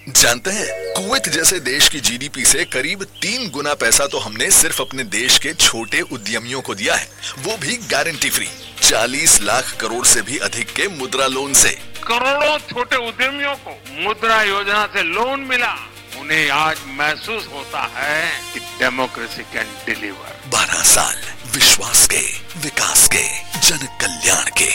जानते हैं कुवैत जैसे देश की जीडीपी से करीब तीन गुना पैसा तो हमने सिर्फ अपने देश के छोटे उद्यमियों को दिया है वो भी गारंटी फ्री 40 लाख करोड़ से भी अधिक के मुद्रा लोन से करोड़ों छोटे उद्यमियों को मुद्रा योजना से लोन मिला उन्हें आज महसूस होता है कि डेमोक्रेसी कैन डिलीवर 12 साल विश्वास के विकास के जन कल्याण के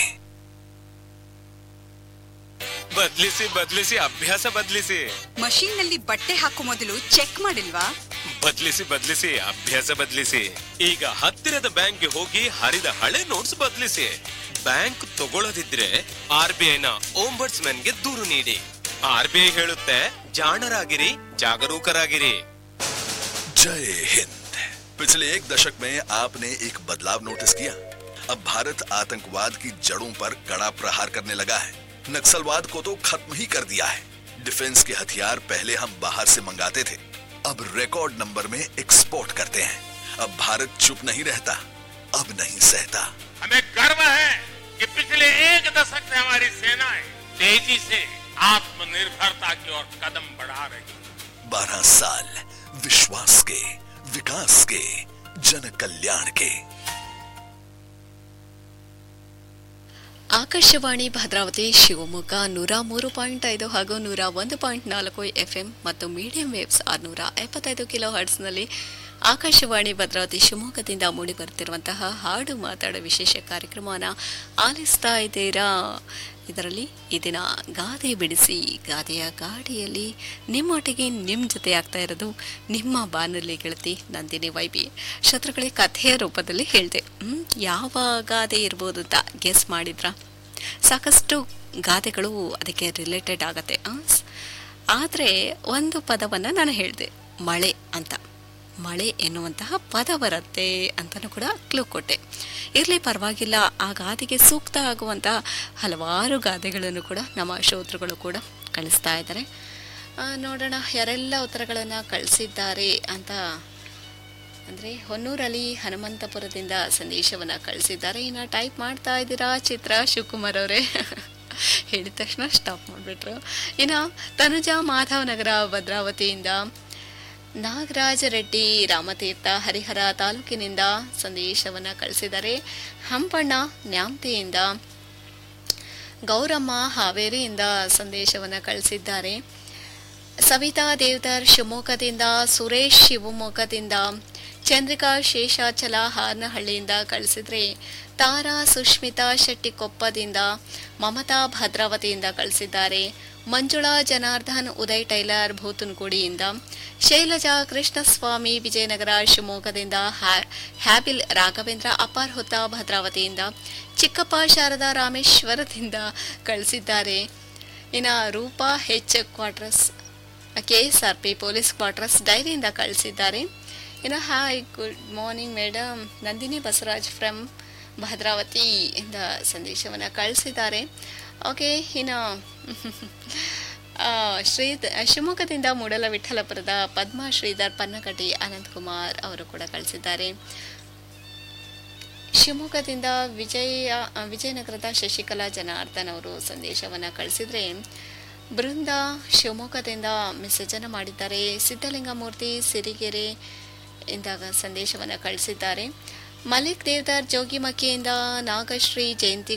ಬದ್ಲಿಸಿ ಬದ್ಲಿಸಿ ಅಭ್ಯಾಸ ಬದ್ಲಿಸಿ ಮಷೀನ್ ನಲ್ಲಿ ಬಟ್ಟೆ ಹಾಕೋ ಮೊದಲು ಚೆಕ್ ಮಾಡಿಲ್ವಾ ಬದ್ಲಿಸಿ ಬದ್ಲಿಸಿ ಅಭ್ಯಾಸ ಬದ್ಲಿಸಿ ಈಗ ಹತ್ತಿರದ ಬ್ಯಾಂಕ್ಗೆ ಹೋಗಿ ಹರಿದ ಹಳೆ ನೋಟ್ಸ್ ಬದ್ಲಿಸಿ ಬ್ಯಾಂಕ್ ತಗೊಳ್ಳದಿದ್ರೆ ಆರ್ ಬಿ ಐನ ಗೆ ದೂರು ನೀಡಿ ಆರ್ ಬಿ ಐ ಹೇಳುತ್ತೆ ಜಾಣರಾಗಿರಿ ಜಾಗರೂಕರಾಗಿರಿ जय हिंद पिछले एक दशक में आपने एक बदलाव नोटिस किया अब भारत आतंकवाद की जड़ों पर कड़ा प्रहार करने लगा है नक्सलवाद को तो खत्म ही कर दिया है डिफेंस के हथियार पहले हम बाहर से मंगाते थे अब रिकॉर्ड नंबर में एक्सपोर्ट करते हैं अब भारत चुप नहीं रहता अब नहीं सहता हमें गर्व है कि पिछले एक दशक से हमारी सेनाएं तेजी से आत्मनिर्भरता की ओर कदम बढ़ा रही है बारह साल विश्वास के विकास के जन कल्याण के ಆಕಾಶವಾಣಿ ಭದ್ರಾವತಿ ಶಿವಮೊಗ್ಗ ನೂರ ಮೂರು ಪಾಯಿಂಟ್ ಐದು ಹಾಗೂ ನೂರ ಒಂದು ಪಾಯಿಂಟ್ ನಾಲ್ಕು ಎಫ್ಎಂ ಮತ್ತು ಮೀಡಿಯಂ ವೇವ್ಸ್ ಆರುನೂರ ಎಪ್ಪತ್ತೈದು ಕಿಲೋ ಹರ್ಟ್ಸ್ನಲ್ಲಿ ಆಕಾಶವಾಣಿ ಭದ್ರಾವತಿ ಶಿವಮೊಗ್ಗದಿಂದ ಮೂಡಿ ಬರ್ತಿರುವಂತಹ ಹಾಡು ಮಾತಾಡೋ ವಿಶೇಷ ಕಾರ್ಯಕ್ರಮನ ಆಲಿಸ್ತಾ ಇದ್ದೀರಾ ಇದರಲ್ಲಿ ಈ ದಿನ ಗಾದೆ ಬಿಡಿಸಿ ಗಾದೆಯ ಗಾಡಿಯಲ್ಲಿ ನಿಮ್ಮೊಟ್ಟಿಗೆ ನಿಮ್ಮ ಜೊತೆ ಆಗ್ತಾ ಇರೋದು ನಿಮ್ಮ ಬಾನಲ್ಲಿ ಗೆಳತಿ ನಂದಿನಿ ವೈಬಿ ಶತ್ರುಗಳೇ ಕಥೆಯ ರೂಪದಲ್ಲಿ ಹೇಳಿದೆ ಹ್ಮ್, ಯಾವ ಗಾದೆ ಇರ್ಬೋದು ಅಂತ ಗೆಸ್ ಮಾಡಿದ್ರಾ ಸಾಕಷ್ಟು ಗಾದೆಗಳು ಅದಕ್ಕೆ ರಿಲೇಟೆಡ್ ಆಗತ್ತೆ ಆದರೆ ಒಂದು ಪದವನ್ನು ನಾನು ಹೇಳಿದೆ ಮಳೆ ಅಂತ ಮಳೆ ಎನ್ನುವಂತಹ ಪದ ಬರುತ್ತೆ ಅಂತಲೂ ಕೂಡ ಕ್ಲೂ ಕೊಟ್ಟೆ ಇರಲಿ ಪರವಾಗಿಲ್ಲ ಆ ಗಾದೆಗೆ ಸೂಕ್ತ ಆಗುವಂತಹ ಹಲವಾರು ಗಾದೆಗಳನ್ನು ಕೂಡ ನಮ್ಮ ಶ್ರೋತೃಗಳು ಕೂಡ ಕಳಿಸ್ತಾ ಇದ್ದಾರೆ ಆ, ನೋಡೋಣ ಯಾರೆಲ್ಲ ಉತ್ತರಗಳನ್ನು ಕಳಿಸಿದ್ದಾರೆ ಅಂತ ಅಂದರೆ ಹೊನ್ನೂರಲ್ಲಿ ಹನುಮಂತಪುರದಿಂದ ಸಂದೇಶವನ್ನು ಕಳಿಸಿದ್ದಾರೆ ಇನ್ನು ಟೈಪ್ ಮಾಡ್ತಾ ಇದ್ದೀರಾ ಚಿತ್ರ ಶಿವಕುಮಾರ್ ಅವರೇ ಹೇಳಿದ ತಕ್ಷಣ ಸ್ಟಾಪ್ ಮಾಡಿಬಿಟ್ರು ಇನ್ನು ತನುಜಾ ಮಾಧವ್ ನಗರ ಭದ್ರಾವತಿಯಿಂದ ನಾಗರಾಜ ರೆಡ್ಡಿ ರಾಮತೀರ್ಥ ಹರಿಹರ ತಾಲೂಕಿನಿಂದ ಸಂದೇಶವನ್ನು ಕಳಿಸಿದ್ದಾರೆ ಹಂಪಣ್ಣ ನ್ಯಾಮ್ತಿಯಿಂದ ಗೌರಮ್ಮ ಹಾವೇರಿಯಿಂದ ಸಂದೇಶವನ್ನು ಕಳಿಸಿದ್ದಾರೆ ಸವಿತಾ ದೇವದರ್ ಶಿವಮೊಗ್ಗದಿಂದ ಸುರೇಶ್ ಶಿವಮೊಗ್ಗದಿಂದ ಚಂದ್ರಿಕಾ ಶೇಷಾಚಲ ಹಾರನಹಳ್ಳಿಯಿಂದ ಕಳಿಸಿದ್ರೆ ತಾರಾ ಸುಷ್ಮಿತಾ ಶೆಟ್ಟಿಕೊಪ್ಪದಿಂದ ಮಮತಾ ಭದ್ರಾವತಿಯಿಂದ ಕಳಿಸಿದ್ದಾರೆ ಮಂಜುಳಾ ಜನಾರ್ದನ್ ಉದಯ್ ಟೈಲರ್ ಭೂತನಗುಡಿಯಿಂದ ಶೈಲಜಾ ಕೃಷ್ಣಸ್ವಾಮಿ ವಿಜಯನಗರ ಶಿವಮೊಗ್ಗದಿಂದ ಹ್ಯಾ- ಹ್ಯಾಬಿಲ್ ರಾಘವೇಂದ್ರ ಅಪಾರ್ ಹೊತ್ತ ಭದ್ರಾವತಿಯಿಂದ ಚಿಕ್ಕಪ್ಪ ಶಾರದಾ ರಾಮೇಶ್ವರದಿಂದ ಕಳಿಸಿದ್ದಾರೆ ಇನ್ನು Roopa H quarters K S R P police quarters ಡೈರಿಯಿಂದ ಕಳಿಸಿದ್ದಾರೆ ಇನ್ನು hi good morning madam Nandini Basavaraj from Bhadravathi ಇಂದ ಸಂದೇಶವನ್ನು ಕಳಿಸಿದ್ದಾರೆ ಓಕೆ ಇನ್ನು ಆ, ಶ್ರೀ ಶಿವಮೊಗ್ಗದಿಂದ ಮೂಡಲ ವಿಠಲಪುರದ ಪದ್ಮ ಶ್ರೀಧರ್ ಪನ್ನಕಟಿ ಅನಂತಕುಮಾರ್ ಅವರು ಕೂಡ ಕಳಿಸಿದ್ದಾರೆ ಶಿವಮೊಗ್ಗದಿಂದ ವಿಜಯ ವಿಜಯನಗರದ ಶಶಿಕಲಾ ಜನಾರ್ದನ್ ಅವರು ಸಂದೇಶವನ್ನು ಕಳಿಸಿದರೆ ಬೃಂದ ಶಿವಮೊಗ್ಗದಿಂದ ಮೆಸೇಜನ್ನು ಮಾಡಿದ್ದಾರೆ ಸಿದ್ಧಲಿಂಗಮೂರ್ತಿ ಸಿರಿಗೆರೆ ಇಂದಾಗ ಸಂದೇಶವನ್ನು ಕಳಿಸಿದ್ದಾರೆ ಮಲಿಕ್ ದೇವದಾರ್ ಜೋಗಿಮಕ್ಕಿಯಿಂದ ನಾಗಶ್ರೀ ಜಯಂತಿ